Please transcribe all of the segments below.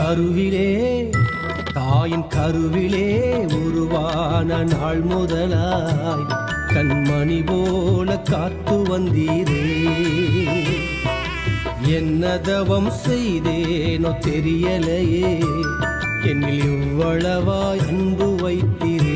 கருவிலே தாயின் கருவிலே உருவான நாள் முதலாய் கண்மணி போல காத்து வந்தீரே என்ன தவம் செய்தேனோ தெரியலையே என்னில் இவ்வளவாய் அன்பு வைத்தீரே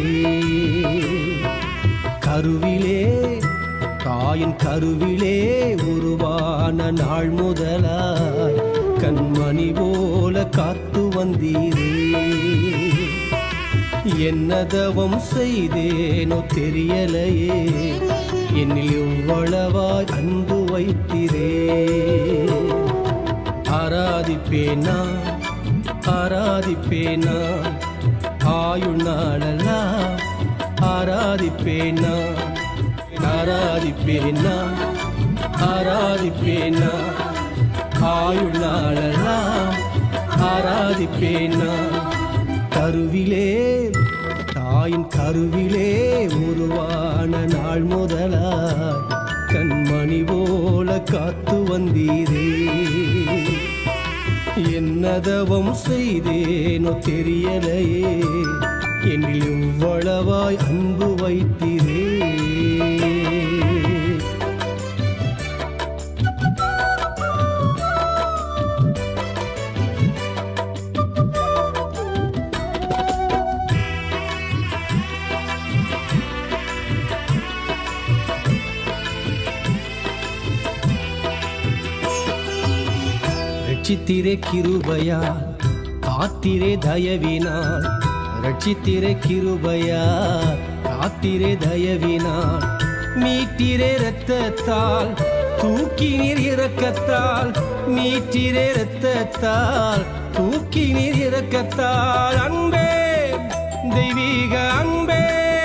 கருவிலே தாயின் கருவிலே உருவான நாள் முதலாய் கண்மணி போல காத்து வந்தீரே என்ன தவம் செய்தேனோ தெரியலையே என்னில் எவ்வளவாய் அன்பு வைத்திரே ஆராதிப்பேனா ஆராதிப்பேனா ஆயுள் நாளெல்லாம் ஆராதிப்பேனா ஆராதிப்பேனா ஆராதிப்பேனா ஆயுள் நாளெல்லாம் ஆராதிப்பேனா கருவிலே தாயின் கருவிலே உருவான நாள் முதலாய் கண்மணி போல காத்து வந்தீரே என்னதவம் செய்தேனோ தெரியலையே என்னில் இவ்வளவாய் அன்பு வைத்தீரே ரட்சித்திரே கிருபையா காத்திரே தயவினால் ரட்சித்திரே கிருபையா காத்திரே தயவினால் மீட்டிரே இரத்தத்தால் தூக்கினீர் இரக்கத்தால் மீட்டிரே இரத்தத்தால் தூக்கினீர் இரக்கத்தால் அன்பே தெய்வீக அன்பே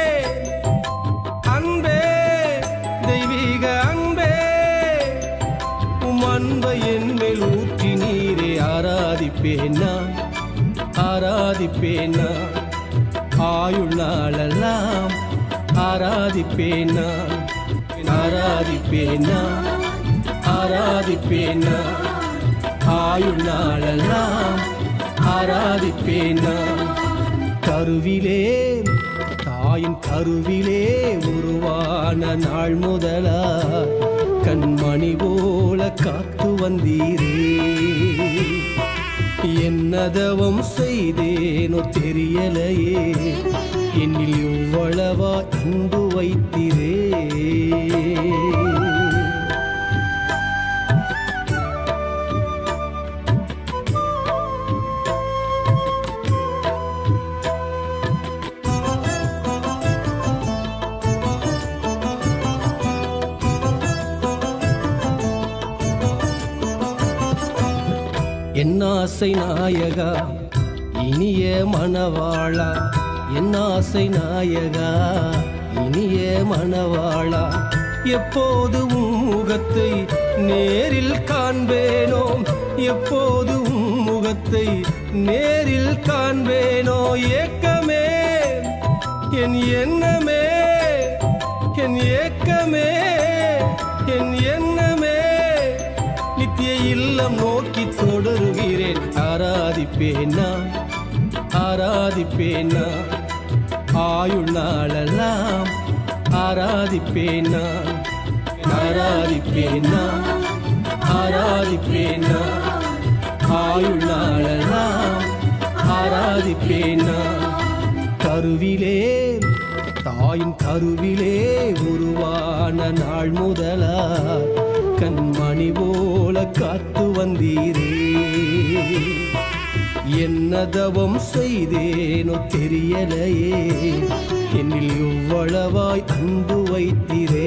அன்பே தெய்வீக அன்பே உம் அன்பை என் மேல் ஊற்றி நீரே ஆராதிப்பேனா ஆராதிப்பேனா ஆயுள் நாளெல்லாம் ஆராதிப்பேனா ஆராதிப்பேனா ஆராதிப்பேனா ஆயுள் நாளெல்லாம் ஆராதிப்பேனா கருவிலே தாயின் கருவிலே உருவான நாள் முதலா கண்மணி போல காத்து வந்தீரே என்னதவம் செய்தேனோ தெரியலையே என்னில் இவ்வளவா அன்பு வைத்திரே என் ஆசை நாயகா இனிய மணவாளா என் ஆசை நாயகா இனிய மணவாளா எப்போது உம் முகத்தை நேரில் காண்பேனோ எப்போது உம் முகத்தை நேரில் காண்பேனோ ஏக்கமே என் எண்ணமே என் ஏக்கமே என் எண்ணமே நித்திய இல்லம் நோக்கி தொடருகிறேன் ஆராதிப்பேனா ஆராதிப்பேனா ஆயுள் நாளெல்லாம் ஆராதிப்பேனா ஆராதிப்பேனா ஆராதிப்பேனா ஆயுள் நாளெல்லாம் ஆராதிப்பேனா கருவிலே தாயின் கருவிலே உருவான நாள் முதலா கண்மணி போல காத்து வந்தீரே என்ன தவம் செய்தேனோ தெரியலையே என்னில் எவ்வளவாய் அன்பு வைத்திரே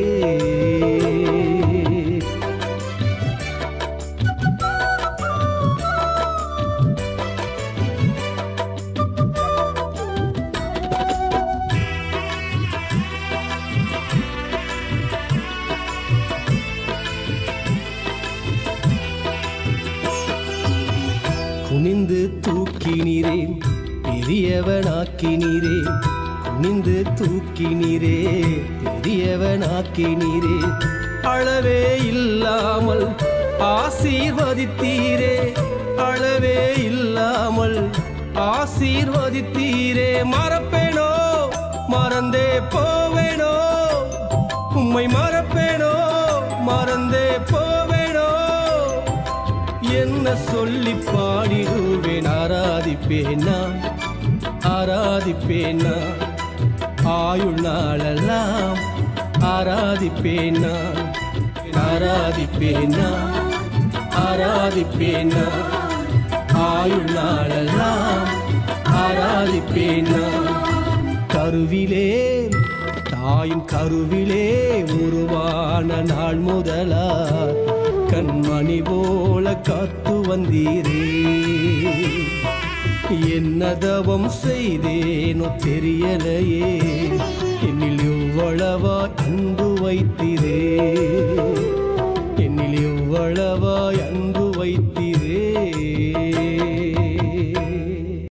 குனிந்து தூக்கினீரே பெரியவனாக்கினீரே குனிந்து தூக்கினீரே பெரியவனாக்கினீரே அளவே இல்லாமல் ஆசீர்வதித்தீரே அளவே இல்லாமல் ஆசீர்வதித்தீரே மறப்பேனோ மறந்தே போவேனோ உம்மை மறப்பேனோ மறந்தே போவேனோ என்ன சொல்லி பாடிடுவேன் ஆராதிப்பேன் நான் ஆராதிப்பேன் நான் ஆயுள் நாளெல்லாம் ஆராதிப்பேன் நான் ஆராதிப்பேன் நான் ஆராதிப்பேன் நான் ஆயுள் நாளெல்லாம் ஆராதிப்பேன் நான் கருவிலே தாயின் கருவிலே உருவான நாள் முதலா கண்மணி போல காத்து வந்தீரே என்ன தவம் செய்தேனோ தெரியலையே என்னில் எவ்வளவா அன்பு வைத்தீரே என்னில் எவ்வளவா